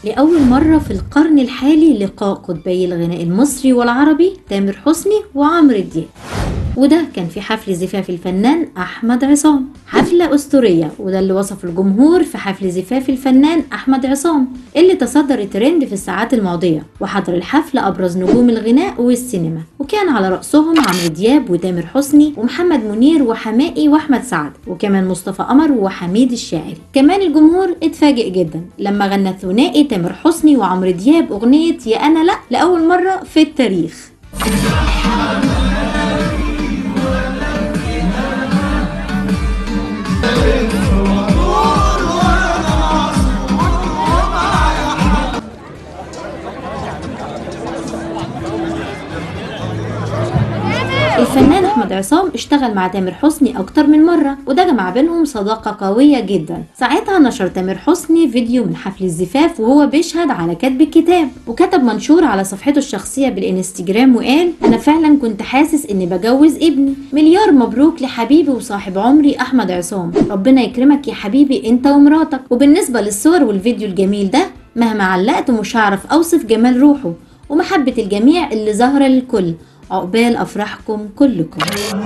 لأول مرة في القرن الحالي لقاء قطبي الغناء المصري والعربي تامر حسني وعمرو دياب وده كان في حفل زفاف الفنان أحمد عصام حفلة أسطورية وده اللي وصف الجمهور في حفل زفاف الفنان أحمد عصام اللي تصدر الترند في الساعات الماضية وحضر الحفل أبرز نجوم الغناء والسينما وكان على رأسهم عمرو دياب وتامر حسني ومحمد منير وحمائي وأحمد سعد وكمان مصطفى قمر وحميد الشاعري كمان الجمهور اتفاجئ جدا لما غنى الثنائي تامر حسني وعمرو دياب أغنية يا أنا لأ لأول مرة في التاريخ الفنان احمد عصام اشتغل مع تامر حسني اكتر من مره وده جمع بينهم صداقه قويه جدا ساعتها نشر تامر حسني فيديو من حفل الزفاف وهو بيشهد على كتب الكتاب وكتب منشور على صفحته الشخصيه بالانستجرام وقال انا فعلا كنت حاسس اني بجوز ابني مليار مبروك لحبيبي وصاحب عمري احمد عصام ربنا يكرمك يا حبيبي انت ومراتك وبالنسبه للصور والفيديو الجميل ده مهما علقت مش هعرف اوصف جمال روحه ومحبه الجميع اللي ظاهره للكل عقبال أفراحكم كلكم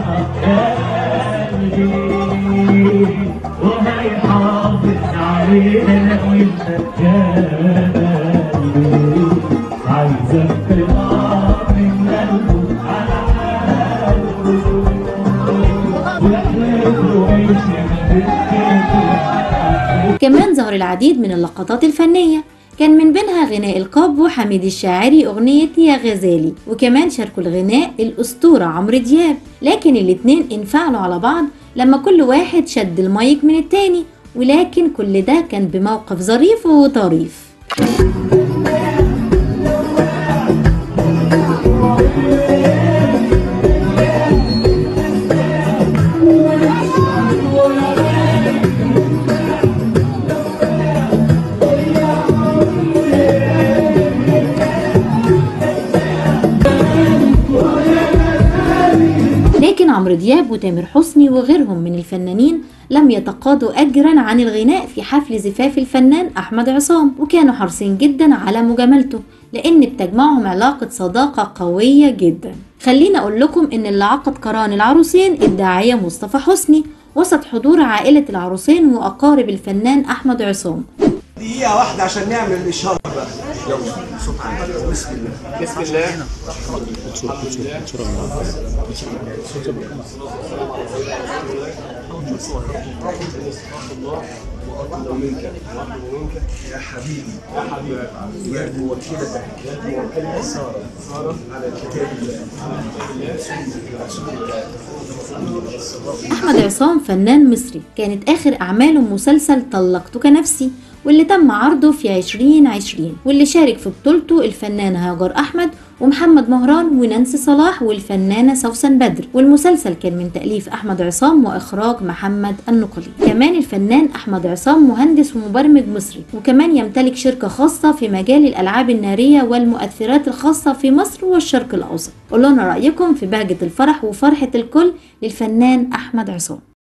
وهيحافظ علينا والمكان عايزك تقع من قلبه على كمان ظهر العديد من اللقطات الفنية كان من بينها غناء القاب وحميد الشاعري أغنية يا غزالي وكمان شاركوا الغناء الأسطورة عمرو دياب لكن الاتنين انفعلوا على بعض لما كل واحد شد المايك من التاني ولكن كل ده كان بموقف ظريف وطريف لكن عمرو دياب وتامر حسني وغيرهم من الفنانين لم يتقاضوا أجرا عن الغناء في حفل زفاف الفنان أحمد عصام وكانوا حريصين جدا على مجاملته لأن بتجمعهم علاقة صداقة قوية جدا خليني أقول لكم إن اللي عقد قران العروسين الداعية مصطفى حسني وسط حضور عائلة العروسين وأقارب الفنان أحمد عصام دقيقة واحدة عشان نعمل الإشارة بقى يلا صوت عالي بسم الله بسم الله يا حبيبي يا حبيبي يا موكلة موكلة سارة سارة على كتاب أحمد عصام فنان مصري كانت آخر أعماله مسلسل طلقتك نفسي واللي تم عرضه في 2020 واللي شارك في بطولته الفنان هاجر أحمد ومحمد مهران ونانسي صلاح والفنانة سوسن بدر والمسلسل كان من تأليف أحمد عصام وإخراج محمد النقلي كمان الفنان أحمد عصام مهندس ومبرمج مصري وكمان يمتلك شركة خاصة في مجال الألعاب النارية والمؤثرات الخاصة في مصر والشرق الأوسط قولوا لنا رأيكم في بهجة الفرح وفرحة الكل للفنان أحمد عصام